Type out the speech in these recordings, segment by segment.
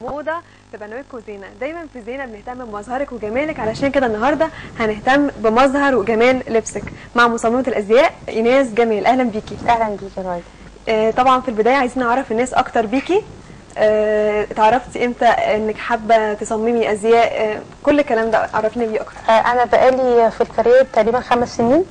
موضة في برنامجكم زينة دايما في زينة بنهتم بمظهرك وجمالك علشان كده النهاردة هنهتم بمظهر وجمال لبسك مع مصممة الأزياء إيناس جميل أهلا بيكي اهلا بيك يا رايد آه طبعا في البداية عايزين نعرف الناس أكتر بيكي آه اتعرفتي امتى انك حابة تصممي أزياء آه كل الكلام ده عرفينا بيه أكتر آه انا بقالي في الكارير تقريبا خمس سنين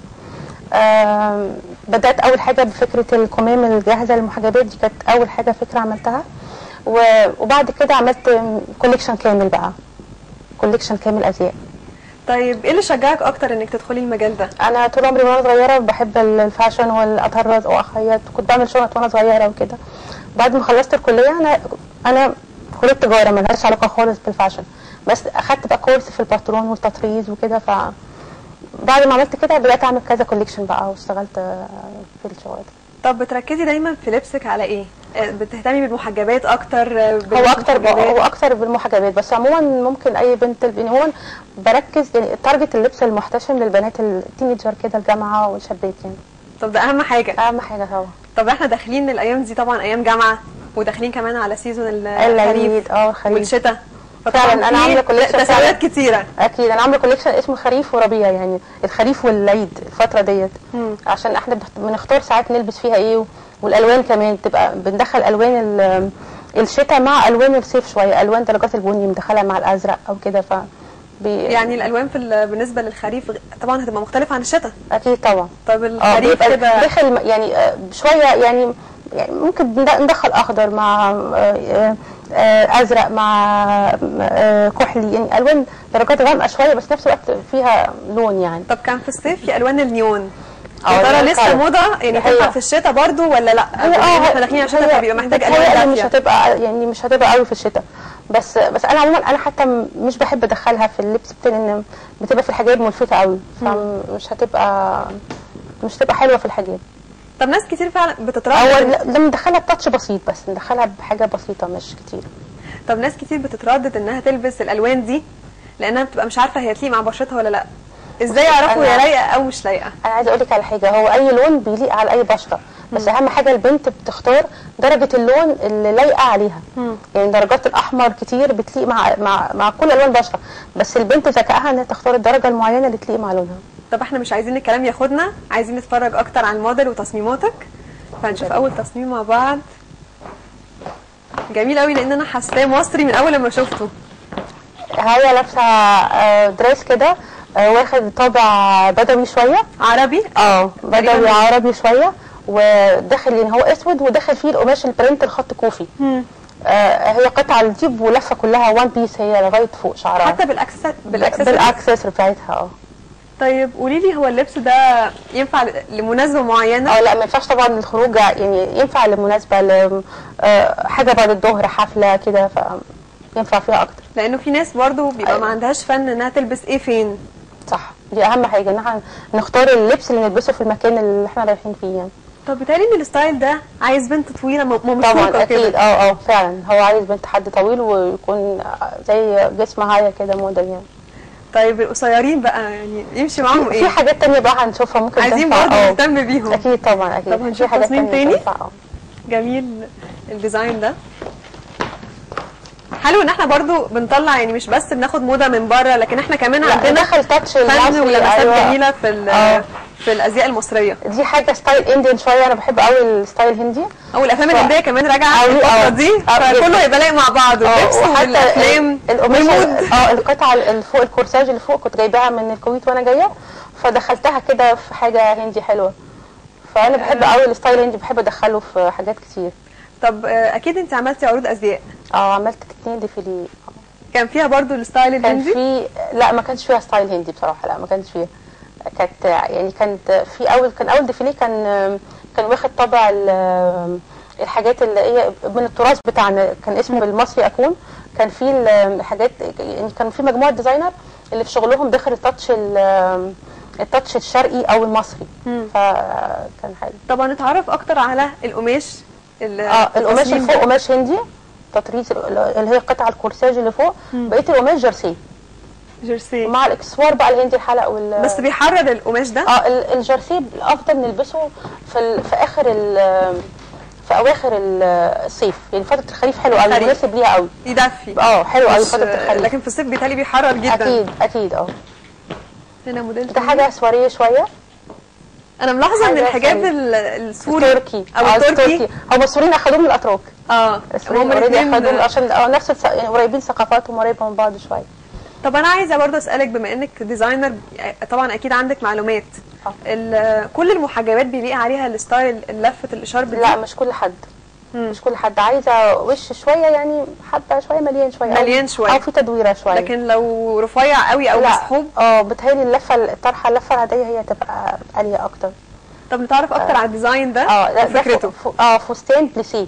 آه بدات اول حاجه بفكره الكمام الجاهزه للمحجبات دي كانت اول حاجه فكره عملتها و- وبعد كده عملت كوليكشن كامل بقى كوليكشن كامل ازياء طيب ايه اللي شجعك أكتر انك تدخلي المجال ده؟ انا طول عمري وانا صغيره بحب الفاشن والاطرز واخيط وكنت بعمل شنط وانا صغيره وكده بعد ما خلصت الكليه انا انا كليه تجاره ملهاش علاقه خالص بالفاشن بس اخدت بقى كورس في الباترون والتطريز وكده ف بعد ما عملت كده بدات اعمل كذا كوليكشن بقى واشتغلت آه، في الشغل ده طب بتركزي دايما في لبسك على ايه؟ آه، بتهتمي بالمحجبات اكتر آه، هو بالمش اكتر محجبات؟ هو اكتر بالمحجبات بس عموما ممكن اي بنت يعني عموما بركز يعني تارجت اللبس المحتشم للبنات التينيجر كده الجامعه والشابات يعني طب ده اهم حاجة اهم حاجه طبعا طب احنا داخلين الايام دي طبعا ايام جامعه وداخلين كمان على سيزون ال- الخريف العيد اه الخريف والشتاء فعلا أنا عاملة collection تساؤلات فعلا. كتيره اكيد انا عامله كوليكشن اسمه خريف وربيع يعني الخريف والعيد الفتره ديت مم. عشان احنا بنخت- بنختار ساعات نلبس فيها ايه و- والالوان كمان تبقى بندخل الوان ال- الشتاء مع الوان الصيف شويه الوان درجات البني مدخلها مع الازرق او كده ف بي- يعني الالوان في ال- بالنسبه للخريف غ- طبعا هتبقى مختلفه عن الشتاء اكيد طبعا طب اه الخريف بيبقى كده داخل م- يعني آه، شويه يعني يعني ممكن ند- ندخل اخضر مع آه، آه، آه، ازرق مع آه، كحلي يعني الوان درجات غامقه شويه بس نفس الوقت فيها لون يعني طب كان في الصيف في الوان النيون اه، يا ترى النيون لسه فعلا. موضه يعني هي- تنفع في الشتاء برضو ولا لا؟ هي بما ان اه احنا داخلين على الشتاء هي- فبيبقى محتاج بتهيألي الوان مش دافيه هتبقى يعني مش هتبقى قوي في الشتاء بس بس انا عموما انا حتى م- مش بحب ادخلها في اللبس بتاعي لان بتبقى في الحجاب ملفته قوي فمش هتبقى مش هتبقى حلوه في الحجاب طب ناس كتير فعلا هو بتتردد ل- لما ندخلها بتاتش بسيط بس ندخلها بحاجه بسيطه مش كتير طب ناس كتير بتتردد انها تلبس الالوان دي لانها بتبقى مش عارفه هي تليق مع بشرتها ولا لا ازاي يعرفوا أنا- هي لايقه او مش لايقه انا عايزه اقول لك على حاجه هو اي لون بيليق على اي بشره بس اهم حاجه البنت بتختار درجه اللون اللي لايقه عليها مم. يعني درجات الاحمر كتير بتليق مع مع مع كل الوان البشره بس البنت ذكائها انها تختار الدرجه المعينه اللي تليق مع لونها طب احنا مش عايزين الكلام ياخدنا عايزين نتفرج اكتر عن الموديل وتصميماتك فهنشوف اول تصميم مع بعض جميل قوي لان انا حاساه مصري من اول لما شفته هي لابسه آه، دريس كده آه، واخد طابع بدوي شويه عربي اه تقريباً بدوي عربي شويه وداخل يعني هو اسود وداخل فيه القماش البرنت الخط كوفي آه هي قطعه الجيب ولفه كلها وان بيس هي لغايه فوق شعرها حتى بالاكسس بالاكسس بالاكسسوار بتاعتها اه طيب قولي لي هو اللبس ده ينفع ل- لمناسبه معينه اه لا ما ينفعش طبعا الخروج يعني ينفع لمناسبه ل- آه، حاجه بعد الظهر حفله كده فينفع فيها اكتر لانه في ناس برضو بيبقى أيوة. ما عندهاش فن انها تلبس ايه فين صح دي اهم حاجه ان احنا نختار اللبس اللي نلبسه في المكان اللي احنا رايحين فيه يعني طب بيتهيألي ان الستايل ده عايز بنت طويله م- ممسوكه طبعا اكيد كده اه اه فعلا هو عايز بنت حد طويل ويكون زي جسم هاية كده موديل يعني طيب القصيرين بقى يعني يمشي معاهم في ايه حاجات تانية بقى هنشوفها ممكن عايزين تنفع برضو اه نهتم بيهم اكيد طبعا اكيد طب في هنشوف حاجات تصميم تانية تاني؟ تنفع اه جميل الديزاين ده حلو ان احنا برضو بنطلع يعني مش بس بندخل موضه من بره لكن احنا كمان لا عندنا دخل تاتش فن المصري ولمسات أيوة. جميله في ال- اه. في الازياء المصريه دي حاجه ستايل انديان شويه انا بحب قوي الستايل الهندي او الافلام ف- الهنديه كمان راجعه أوي، الفتره اه. دي اه، فكله جدا. يبقى لايق مع بعض اه اللبس وحتى والافلام ال- القماش والمود اه القطعه اللي فوق الكورساج اللي فوق كنت جايباها من الكويت وانا جايه فدخلتها كده في حاجه هندي حلوه فانا بحب قوي الستايل الهندي بحب ادخله في حاجات كتير طب آه، اكيد انت عملتي عروض ازياء اه عملت اتنين ديفيلي كان فيها برضو الستايل كان الهندي في لا ما كانش فيها ستايل هندي بصراحه لا ما كانش فيها كانت يعني كانت في اول كان اول ديفيلي كان كان واخد طابع ال- الحاجات اللي هي من التراث بتاعنا كان اسمه بالمصري اكون كان في الحاجات يعني كان في مجموعه ديزاينر اللي في شغلهم داخل التاتش ال- التاتش الشرقي او المصري مم. فكان حلو طب هنتعرف اكتر على القماش ال- اه القماش اللي التصميم فوق ده. قماش هندي تطريز اللي هي قطع الكورساج اللي فوق بقيه القماش جرسي جيرسي مع الاكسسوار بقى الهندي الحلق وال بس بيحرر القماش ده اه ال- الجرسي الافضل نلبسه في ال... في اخر ال... في اواخر ال- الصيف يعني فتره الخريف حلو قوي الخريف. مناسب ليها قوي يدفي اه حلو قوي مش- فتره الخريف لكن في الصيف بيتهيألي بيحرر جدا اكيد اكيد اه هنا موديل ده تاني. حاجه سواريه شويه انا ملاحظه ان حاجة الحجاب سوري. ال- السوري التركي او آه، التركي هم السوريين اخدوه من الاتراك اه السوريين هما اوريدي الاتنين- اخدوه عشان اه نفس الث- يعني قريبين ثقافاتهم قريبه من بعض شويه طب انا عايزه برضه اسالك بما انك ديزاينر طبعا اكيد عندك معلومات آه. ال- كل المحجبات بيليق عليها الستايل لفه الاشارب دي لا مش كل حد مم. مش كل حد عايزه وش شويه يعني حبه شويه مليان شويه أو- مليان شوية. او في تدويره شويه لكن لو رفيع قوي او لا مسحوب اه بتهيألي اللفه الطرحه اللفه العاديه هي تبقى عاليه اكتر طب نتعرف اكتر على الديزاين ده اه لا ده وفكرته ف- ف- اه فستان بليسيه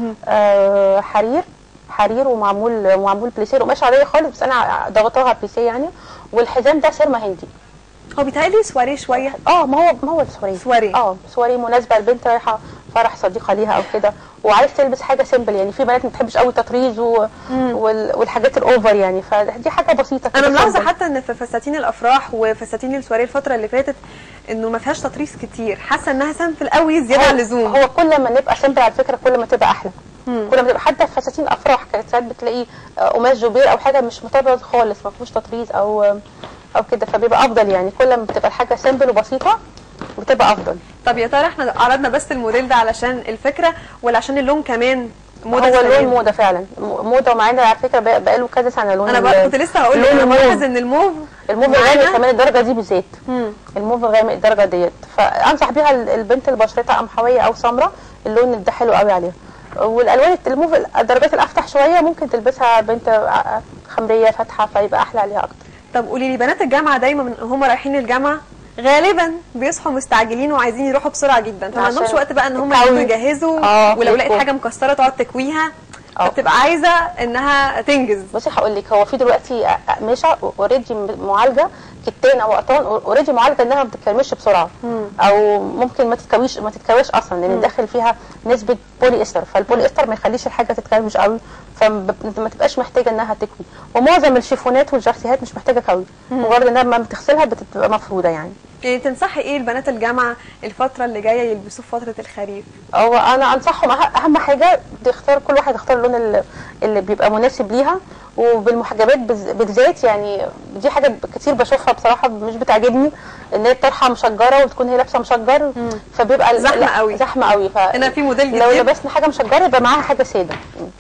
آه حرير حرير ومعمول معمول بليسيه قماش عاديه خالص بس انا ضغطاها بليسيه يعني والحزام ده سيرما هندي هو بيتهيألي سواريه شويه اه ما هو ما هو السواري سواري. اه سواري مناسبه البنت رايحه فرح صديقه ليها او كده وعايز تلبس حاجه سيمبل يعني في بنات ما بتحبش قوي التطريز و... وال... والحاجات الاوفر يعني فدي حاجه بسيطه انا كده ملاحظه simple. حتى ان في فساتين الافراح وفساتين السواريه الفتره اللي فاتت انه ما فيهاش تطريز كتير حاسه انها سامبل قوي زياده عن اللزوم هو كل ما نبقى سيمبل على فكره كل ما تبقى احلى كل ما تبقى حتى في فساتين الافراح كانت ساعات بتلاقي آه، قماش جوبير او حاجه مش مطرز خالص ما فيهوش تطريز او او كده فبيبقى افضل يعني كل ما بتبقى الحاجه سيمبل وبسيطه بتبقى افضل طب يا ترى احنا عرضنا بس الموديل ده علشان الفكره ولا عشان اللون كمان موضه هو السنة اللون دي؟ موضه فعلا م- موضه ومعانا على فكره بقى- بقاله كذا سنه لون انا ال- بقى كنت لسه هقول لك لون انا الموف. ملاحظ ان الموف الموف معانا- الغامق كمان الدرجه دي بالذات مم. الموف الغامق الدرجه ديت فانصح بيها ال- البنت اللي بشرتها قمحويه او سمراء اللون ده حلو قوي عليها والالوان الموف الدرجات الافتح شويه ممكن تلبسها بنت ع- خمريه فاتحه فيبقى احلى عليها اكتر طب قولي لي بنات الجامعه دايما من هم رايحين الجامعه غالبا بيصحوا مستعجلين وعايزين يروحوا بسرعه جدا فما عشان عندهمش وقت بقى ان هم التوي. يقعدوا يجهزوا آه، ولو لقيت يكون. حاجه مكسره تقعد تكويها آه. فبتبقى عايزه انها تنجز بصي هقول لك هو في دلوقتي اقمشه اوريدي معالجه كتان او قطان اوريدي معالجه انها ما بتتكرمش بسرعه او ممكن ما تتكويش ما تتكواش اصلا لان داخل فيها نسبه بولي استر فالبولي استر ما يخليش الحاجه تتكرمش قوي فما تبقاش محتاجه انها تكوي ومعظم الشيفونات والجرسيهات مش محتاجه كوي مجرد انها لما بتغسلها بتبقى مفروده يعني يعني تنصحي ايه البنات الجامعه الفتره اللي جايه يلبسوه في فتره الخريف هو انا انصحهم أه- اهم حاجه تختار كل واحد يختار اللون اللي, اللي بيبقى مناسب ليها وبالمحجبات بز- بالذات يعني دي حاجه كتير بشوفها بصراحه مش بتعجبني ان هي الطرحه مشجره وتكون هي لابسه مشجر فبيبقى ال- زحمة لا، قوي. زحمه قوي ف هنا في موديل لو جديد. لبسنا حاجه مشجره يبقى معاها حاجه ساده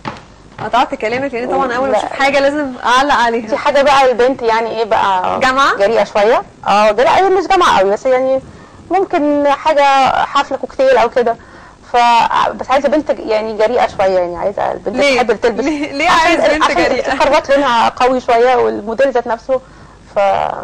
قطعت كلامك لان طبعا اول ما لا. اشوف حاجه لازم اعلق دي عليها حاجه بقى البنت يعني ايه بقى جامعة؟ جريئه شويه اه جريئه هي مش جامعه قوي بس يعني ممكن حاجه حفله كوكتيل او كده ف بس عايزه بنت يعني جريئه شويه يعني عايزه البنت ليه؟ تحب تلبس ليه- ليه عشان- عايز بنت عشان جريئة؟ الكرافات لونها قوي شويه والموديل ذات نفسه ف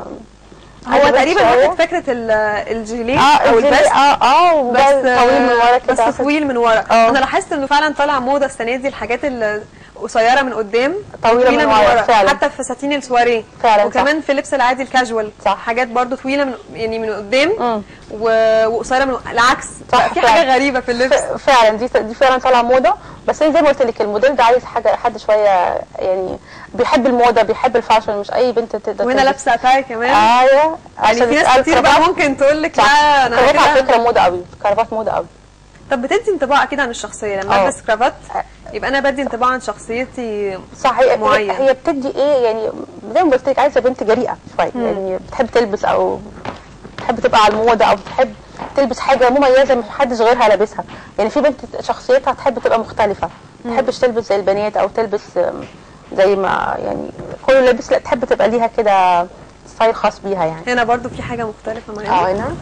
هو عايزة بنت تقريبا شوية. واخد فكره ال- الجيليه اه او الجيلي- الفيست اه اه وده بس طويل من ورا كده بس طويل من ورا اه. انا لاحظت انه فعلا طالع موضه السنه دي الحاجات القصيره من قدام طويلة من ورا، فعلا. حتى في فساتين السواريه فعلا، وكمان في اللبس العادي الكاجوال صح. حاجات برضو طويله من يعني من قدام مم. و- وقصيره من العكس صح، في فعلا. حاجه غريبه في اللبس ف- فعلا دي دي فعلا طالعه موضه بس هي زي ما قلت لك الموديل ده عايز حاجه حد شويه يعني بيحب الموضه بيحب الفاشن مش اي بنت تقدر وهنا تلبس. لابسه اتاي كمان ايوه يعني عشان في ناس تتقال كتير بقى كرافات. ممكن تقول لك صح. لا انا كرافات على كده فكره موضه قوي كرافات موضه قوي طب بتدي انطباع اكيد عن الشخصيه لما اه. البس كرافات يبقى انا بدي انطباع عن شخصيتي صح هي معين. هي, هي بتدي ايه يعني زي ما قلت لك عايزه بنت جريئه شويه يعني بتحب تلبس او بتحب تبقى على الموضه او بتحب تلبس حاجه مميزه ما حدش غيرها لابسها يعني في بنت شخصيتها تحب تبقى مختلفه ما تحبش تلبس زي البنات او تلبس أم، زي ما يعني كله لابس لا تحب تبقى ليها كده ستايل خاص بيها يعني هنا برضو في حاجه مختلفه اه معايا هنا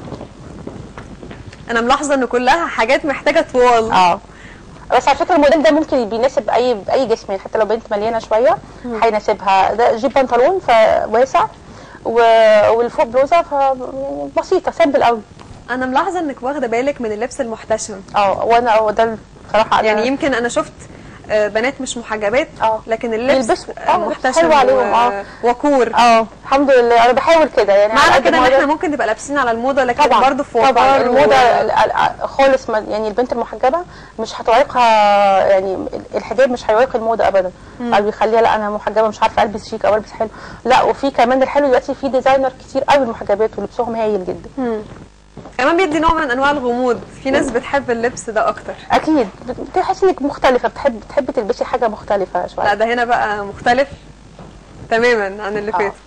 انا ملاحظه ان كلها حاجات محتاجه طوال اه بس على فكره الموديل ده ممكن بيناسب اي اي جسم يعني حتى لو بنت مليانه شويه هيناسبها ده جيب بنطلون فواسع و- والفوق بلوزه ف يعني بسيطه سامبل قوي انا ملاحظه انك واخده بالك من اللبس المحتشم اه وانا هو ده بصراحه أنا يعني يمكن انا شفت آه، بنات مش محجبات اه. لكن اللبس يلبسوا. آه، اه، لبس محتشم حلو عليهم، و- اه. وكور اه الحمد لله انا بحاول كده يعني على معنى قد كده ما ان احنا أقدر. ممكن نبقى لابسين على الموضه لكن طبعا برضه في طبعا وقار الموضه و... ال- ال- خالص ما يعني البنت المحجبه مش هتعيقها يعني الحجاب مش هيعيق الموضه ابدا او يخليها لا انا محجبه مش عارفه البس شيك او البس حلو لا وفي كمان الحلو دلوقتي في ديزاينر كتير قوي المحجبات ولبسهم هايل جدا مم. كمان بيدي نوع من انواع الغموض في ناس بتحب اللبس ده اكتر اكيد بتحسي انك مختلفه بتحب بتحبي تلبسي حاجه مختلفه لا شويه ده هنا بقى مختلف تماما عن اللي آه. فات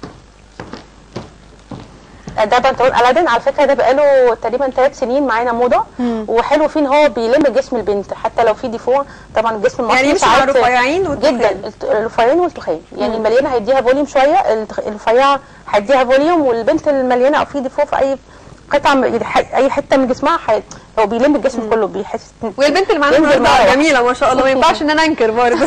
ده بنطلون الادين على فكره ده بقاله تقريبا ثلاث سنين معانا موضه وحلو فيه ان هو بيلم جسم البنت حتى لو في ديفو طبعا الجسم المصري يعني يمشي مع ساعات الرفيعين والتخان. جدا الت- الرفيعين والتخان يعني المليانه هيديها فوليوم شويه التخ- الرفيعه هيديها فوليوم والبنت المليانه او في ديفو في اي قطعه من- ح- اي حته من جسمها حي... هو بيلم الجسم كله بيحس والبنت اللي معانا ينزل مرة النهارده واحدة. جميله ما شاء الله ما ينفعش ان انا انكر برضه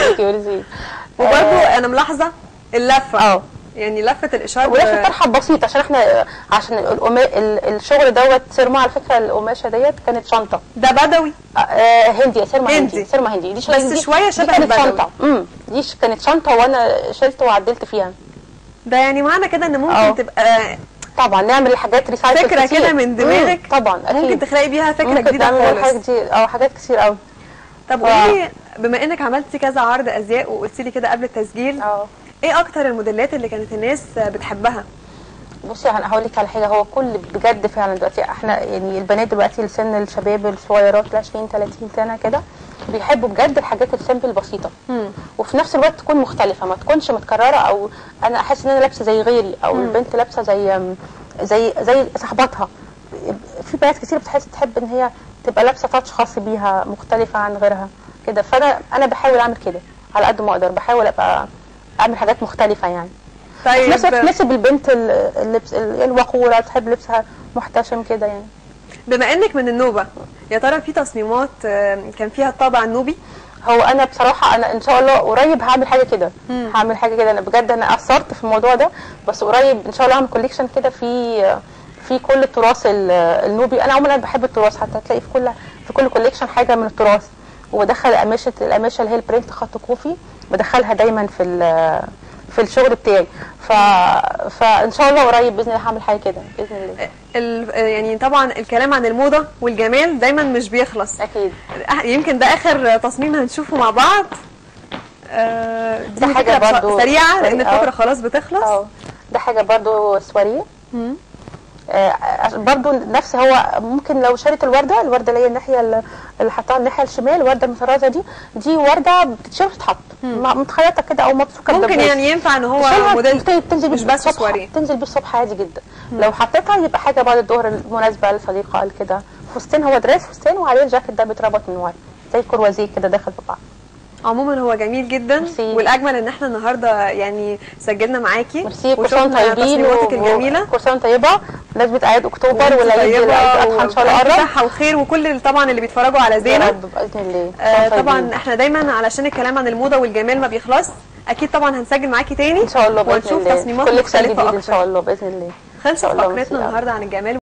وبرضه انا ملاحظه اللفه اه يعني لفه الاشارب ولكن طرحه بسيطه عشان احنا عشان القما... ال- الشغل دوت سيرما على فكره القماشه ديت كانت شنطه ده بدوي آه هندي سيرما هندي. هندي سيرما هندي دي بس دي- شوية دي شبه كانت البدوي. شنطه امم دي ش- كانت شنطه وانا شلت وعدلت فيها ده يعني معنى كده ان ممكن اه. تبقى طبعا نعمل حاجات ريسايكل فكره كتير. كده من دماغك مم، طبعا اكيد ممكن تخلقي بيها فكره ممكن جديده تعملي حاجات خالص كتير او حاجات كتير قوي طب اه. قولي بما انك عملتي كذا عرض ازياء وقلتي لي كده قبل التسجيل اه ايه اكتر الموديلات اللي كانت الناس بتحبها بصي انا هقول لك على حاجه هو كل بجد فعلا دلوقتي احنا يعني البنات دلوقتي السن الشباب الصغيرات ال 20 30 سنه كده بيحبوا بجد الحاجات السيمبل البسيطه وفي نفس الوقت تكون مختلفه ما تكونش متكرره او انا احس ان انا لابسه زي غيري او البنت لابسه زي زي زي صاحباتها في بنات كتير بتحس تحب ان هي تبقى لابسه تاتش خاص بيها مختلفه عن غيرها كده فانا انا بحاول اعمل كده على قد ما اقدر بحاول ابقى اعمل حاجات مختلفه يعني في نفس الوقت طيب تناسب البنت ال- اللبس ال- الوقوره تحب لبسها محتشم كده يعني بما انك من النوبه يا ترى في تصميمات آه، كان فيها الطابع النوبي هو انا بصراحه انا ان شاء الله قريب هعمل حاجه كده هعمل حاجه كده انا بجد انا اثرت في الموضوع ده بس قريب ان شاء الله هعمل كوليكشن كده في في كل التراث ال- النوبي انا عموما بحب التراث حتى هتلاقي في كل في كل كوليكشن حاجه من التراث وبدخل قماشه القماشه اللي هي البرنت خط كوفي بدخلها دايما في ال- في الشغل بتاعي ف... فان شاء الله قريب باذن الله هعمل حاجه كده باذن الله ال- آه، يعني طبعا الكلام عن الموضه والجمال دايما مش بيخلص اكيد آه، يمكن ده اخر تصميم هنشوفه مع بعض آه، دي ده حاجة فكرة بس- برضو سريعه لان سريعة. الفكره خلاص بتخلص اه ده حاجه برضو سواريه مم. آه، برضو نفس هو ممكن لو شالت الورده الورده اللي هي الناحيه اللي اللي حطها الناحيه الشمال الورده المطرزه دي دي ورده بتتشال وتتحط م- متخيطه كده او مبسوكه ممكن بدبوس. يعني ينفع ان هو تشيلها موديل تنزل- تنزل مش بيه بس الصبح سواريه تنزل بيه الصبح عادي جدا لو حطيتها يبقى حاجه بعد الظهر المناسبه لصديقه كده فستان هو دريس فستان وعليه الجاكيت ده بيتربط من ورا زي كروازيه كده داخل في بعض عموما هو جميل جدا ميرسي. والاجمل ان احنا النهارده يعني سجلنا معاكي ميرسي كل سنه وشفنا طيبين تصميماتك و- الجميله كل سنه طيبه بمناسبه اعياد اكتوبر وانت والعيد طيبة العيد الاضحى ان شاء الله وألف قرب صحة وخير وكل اللي طبعا اللي بيتفرجوا على يا زينب رب باذن الله آه طيبين. طبعا احنا دايما علشان الكلام عن الموضه والجمال ما بيخلص اكيد طبعا هنسجل معاكي تاني ان شاء الله باذن ونشوف الله تصميمات كل مختلفه جديد ان اكتر شاء الله باذن الله خلصت إن شاء الله فقرتنا ميرسي. النهارده عن الجمال